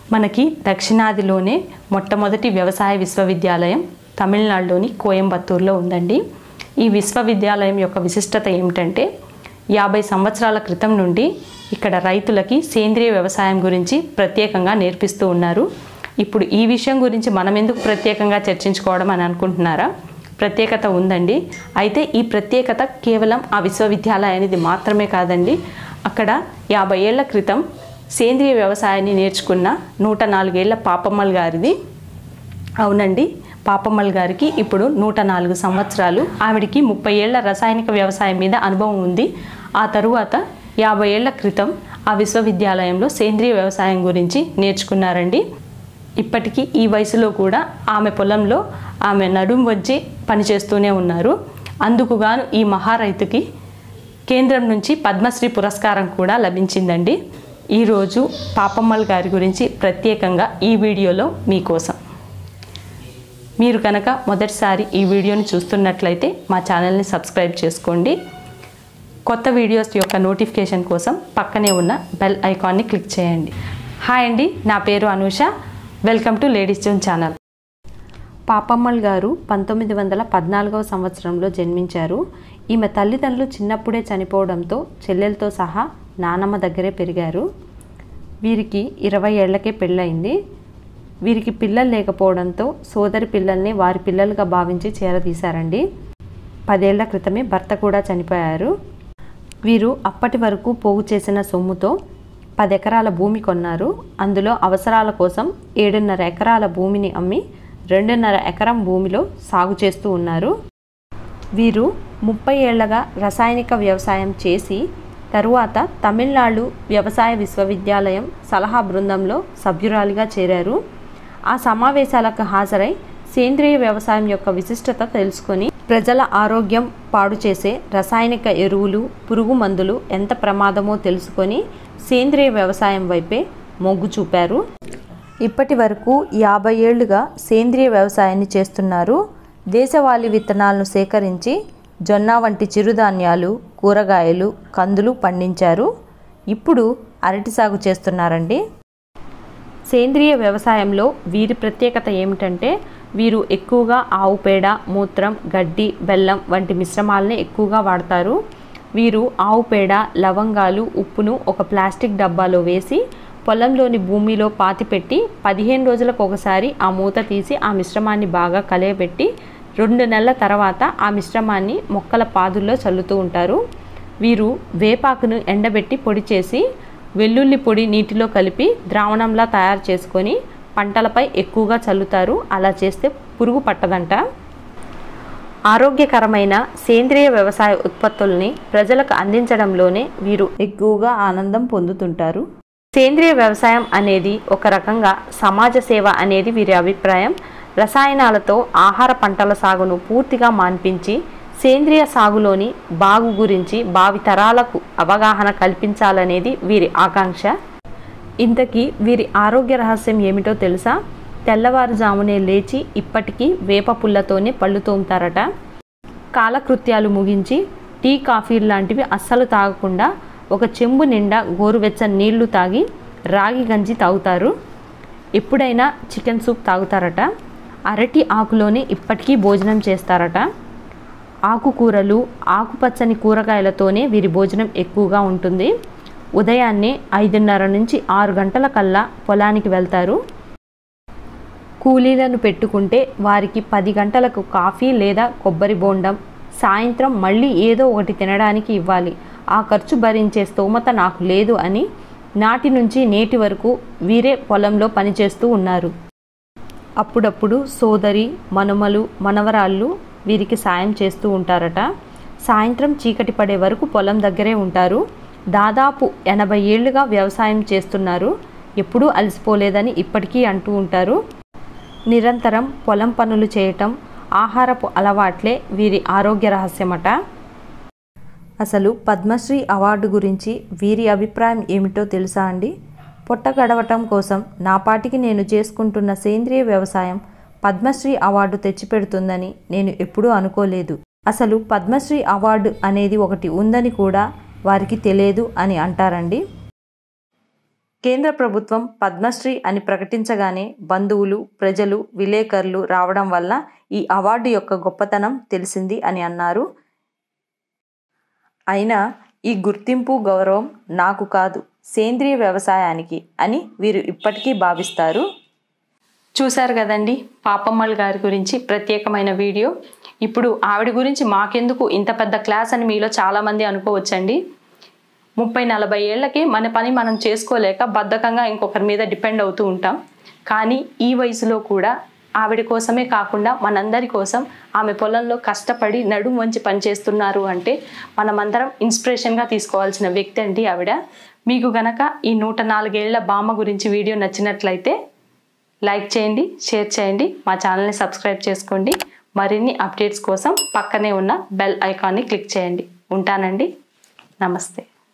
మనకి దక్షిణాదిలోనే మొట్టమొదటి వ్యవసాయ విశ్వవిద్యాలయం తమిళనాడులోని కోయంబత్తూరులో ఉందండి ఈ విశ్వవిద్యాలయం యొక్క విశిష్టత ఏమిటంటే యాభై సంవత్సరాల క్రితం నుండి ఇక్కడ రైతులకి సేంద్రియ వ్యవసాయం గురించి ప్రత్యేకంగా నేర్పిస్తూ ఉన్నారు ఇప్పుడు ఈ విషయం గురించి మనం ఎందుకు ప్రత్యేకంగా చర్చించుకోవడం అని అనుకుంటున్నారా ప్రత్యేకత ఉందండి అయితే ఈ ప్రత్యేకత కేవలం ఆ విశ్వవిద్యాలయానికి మాత్రమే కాదండి అక్కడ యాభై ఏళ్ల క్రితం సేంద్రియ వ్యవసాయాన్ని నేర్చుకున్న నూట నాలుగేళ్ల పాపమ్మల్ గారిది అవునండి పాపమ్మల్ గారికి ఇప్పుడు నూట నాలుగు సంవత్సరాలు ఆవిడికి ముప్పై ఏళ్ల రసాయనిక వ్యవసాయం మీద అనుభవం ఉంది ఆ తరువాత యాభై ఏళ్ల క్రితం ఆ విశ్వవిద్యాలయంలో సేంద్రియ వ్యవసాయం గురించి నేర్చుకున్నారండి ఇప్పటికీ ఈ వయసులో కూడా ఆమె పొలంలో ఆమె నడుం వచ్చి పనిచేస్తూనే ఉన్నారు అందుకుగాను ఈ మహారైతుకి కేంద్రం నుంచి పద్మశ్రీ పురస్కారం కూడా లభించిందండి ఈరోజు పాపమ్మల్ గారి గురించి ప్రత్యేకంగా ఈ వీడియోలో మీకోసం మీరు కనుక మొదటిసారి ఈ వీడియోని చూస్తున్నట్లయితే మా ఛానల్ని సబ్స్క్రైబ్ చేసుకోండి కొత్త వీడియోస్ యొక్క నోటిఫికేషన్ కోసం పక్కనే ఉన్న బెల్ ఐకాన్ని క్లిక్ చేయండి హాయ్ అండి నా పేరు Anusha welcome to ladies zone channel Papammal గారు పంతొమ్మిది వందల పద్నాలుగవ సంవత్సరంలో జన్మించారు ఈమె తల్లిదండ్రులు చిన్నప్పుడే చనిపోవడంతో చెల్లెలతో సహా నానమ్మ దగ్గరే పెరిగారు వీరికి ఇరవై ఏళ్లకే పెళ్ళయింది వీరికి పిల్లలు లేకపోవడంతో సోదరి పిల్లల్ని వారి పిల్లలుగా భావించి చేరదీశారండి పదేళ్ల క్రితమే భర్త కూడా చనిపోయారు వీరు అప్పటి వరకు పోగు చేసిన సొమ్ముతో పది ఎకరాల భూమి కొన్నారు అందులో అవసరాల కోసం ఏడున్నర ఎకరాల భూమిని అమ్మి రెండున్నర ఎకరం భూమిలో సాగు చేస్తూ ఉన్నారు వీరు ముప్పై ఏళ్లగా రసాయనిక వ్యవసాయం చేసి తరువాత తమిళనాడు వ్యవసాయ విశ్వవిద్యాలయం సలహా బృందంలో సభ్యురాలిగా చేరారు ఆ సమావేశాలకు హాజరై సేంద్రియ వ్యవసాయం యొక్క విశిష్టత తెలుసుకొని ప్రజల ఆరోగ్యం పాడు చేసే రసాయనిక ఎరువులు పురుగు మందులు ఎంత ప్రమాదమో తెలుసుకొని సేంద్రియ వ్యవసాయం వైపే మొగ్గు చూపారు ఇప్పటి వరకు యాభై ఏళ్లుగా సేంద్రియ వ్యవసాయాన్ని చేస్తున్నారు దేశవాళీ విత్తనాలను సేకరించి జొన్న వంటి చిరుధాన్యాలు కూరగాయలు కందులు పండించారు ఇప్పుడు అరటి సాగు చేస్తున్నారండి సేంద్రియ వ్యవసాయంలో వీరి ప్రత్యేకత ఏమిటంటే వీరు ఎక్కువగా ఆవు పేడ మూత్రం గడ్డి బెల్లం వంటి మిశ్రమాలని ఎక్కువగా వాడతారు వీరు ఆవు పేడ లవంగాలు ఉప్పును ఒక ప్లాస్టిక్ డబ్బాలో వేసి పొలంలోని భూమిలో పాతిపెట్టి పదిహేను రోజులకు ఒకసారి ఆ మూత తీసి ఆ మిశ్రమాన్ని బాగా కలయబెట్టి రెండు నెలల తర్వాత ఆ మిశ్రమాన్ని మొక్కల పాదుల్లో చల్లుతూ ఉంటారు వీరు వేపాకును ఎండబెట్టి పొడి చేసి వెల్లుల్లి పొడి నీటిలో కలిపి ద్రావణంలా తయారు చేసుకొని పంటలపై ఎక్కువగా చల్లుతారు అలా చేస్తే పురుగు పట్టదంట ఆరోగ్యకరమైన సేంద్రియ వ్యవసాయ ఉత్పత్తుల్ని ప్రజలకు అందించడంలోనే వీరు ఎక్కువగా ఆనందం పొందుతుంటారు సేంద్రియ వ్యవసాయం అనేది ఒక రకంగా సమాజ సేవ అనేది వీరి అభిప్రాయం రసాయనాలతో ఆహార పంటల సాగును పూర్తిగా మాన్పించి సేంద్రియ సాగులోని బాగు గురించి భావితరాలకు అవగాహన కల్పించాలనేది వీరి ఆకాంక్ష ఇంతకీ వీరి ఆరోగ్య రహస్యం ఏమిటో తెలుసా తెల్లవారుజామునే లేచి ఇప్పటికీ వేప పుల్లతోనే పళ్ళు తోముతారట కాలకృత్యాలు ముగించి టీ కాఫీ లాంటివి అస్సలు తాగకుండా ఒక చెంబు నిండా గోరువెచ్చని నీళ్లు తాగి రాగి గంజి తాగుతారు ఎప్పుడైనా చికెన్ సూప్ తాగుతారట అరటి ఆకులోనే ఇప్పటికీ భోజనం చేస్తారట ఆకుకూరలు ఆకుపచ్చని కూరగాయలతోనే వీరి భోజనం ఎక్కువగా ఉంటుంది ఉదయాన్నే ఐదున్నర నుంచి ఆరు గంటల కల్లా పొలానికి వెళ్తారు కూలీలను పెట్టుకుంటే వారికి పది గంటలకు కాఫీ లేదా కొబ్బరి బోండం సాయంత్రం మళ్ళీ ఏదో ఒకటి తినడానికి ఇవ్వాలి ఆ ఖర్చు భరించే స్తోమత నాకు లేదు అని నాటి నుంచి నేటి వరకు వీరే పొలంలో పనిచేస్తూ ఉన్నారు అప్పుడప్పుడు సోదరి మనుమలు మనవరాళ్ళు వీరికి సాయం చేస్తూ ఉంటారట సాయంత్రం చీకటి పడే వరకు పొలం దగ్గరే ఉంటారు దాదాపు ఎనభై ఏళ్లుగా వ్యవసాయం చేస్తున్నారు ఎప్పుడూ అలసిపోలేదని ఇప్పటికీ అంటూ ఉంటారు నిరంతరం పొలం పనులు చేయటం ఆహారపు అలవాట్లే వీరి ఆరోగ్య రహస్యమట అసలు పద్మశ్రీ అవార్డు గురించి వీరి అభిప్రాయం ఏమిటో తెలుసా అండి పొట్ట గడవటం కోసం నా పాటికి నేను చేసుకుంటున్న సేంద్రియ వ్యవసాయం పద్మశ్రీ అవార్డు తెచ్చిపెడుతుందని నేను ఎప్పుడూ అనుకోలేదు అసలు పద్మశ్రీ అవార్డు అనేది ఒకటి ఉందని కూడా వారికి తెలియదు అని అంటారండి కేంద్ర ప్రభుత్వం పద్మశ్రీ అని ప్రకటించగానే బంధువులు ప్రజలు విలేకరులు రావడం వల్ల ఈ అవార్డు యొక్క గొప్పతనం తెలిసింది అని అన్నారు అయినా ఈ గుర్తింపు గౌరవం నాకు కాదు సేంద్రియ వ్యవసాయానికి అని వీరు ఇప్పటికీ భావిస్తారు చూశారు కదండి పాపమ్మల్ గారి గురించి ప్రత్యేకమైన వీడియో ఇప్పుడు ఆవిడ గురించి మాకెందుకు ఇంత పెద్ద క్లాస్ అని మీలో చాలామంది అనుకోవచ్చండి ముప్పై నలభై ఏళ్ళకి మన పని మనం చేసుకోలేక బద్ధకంగా ఇంకొకరి మీద డిపెండ్ అవుతూ ఉంటాం కానీ ఈ వయసులో కూడా ఆవిడ కోసమే కాకుండా మనందరి కోసం ఆమె పొలంలో కష్టపడి నడుం వంచి పనిచేస్తున్నారు అంటే మనమందరం ఇన్స్పిరేషన్గా తీసుకోవాల్సిన వ్యక్తి అండి ఆవిడ మీకు గనక ఈ నూట నాలుగేళ్ల బామ్మ గురించి వీడియో నచ్చినట్లయితే లైక్ చేయండి షేర్ చేయండి మా ఛానల్ని సబ్స్క్రైబ్ చేసుకోండి మరిన్ని అప్డేట్స్ కోసం పక్కనే ఉన్న బెల్ ఐకాన్ని క్లిక్ చేయండి ఉంటానండి నమస్తే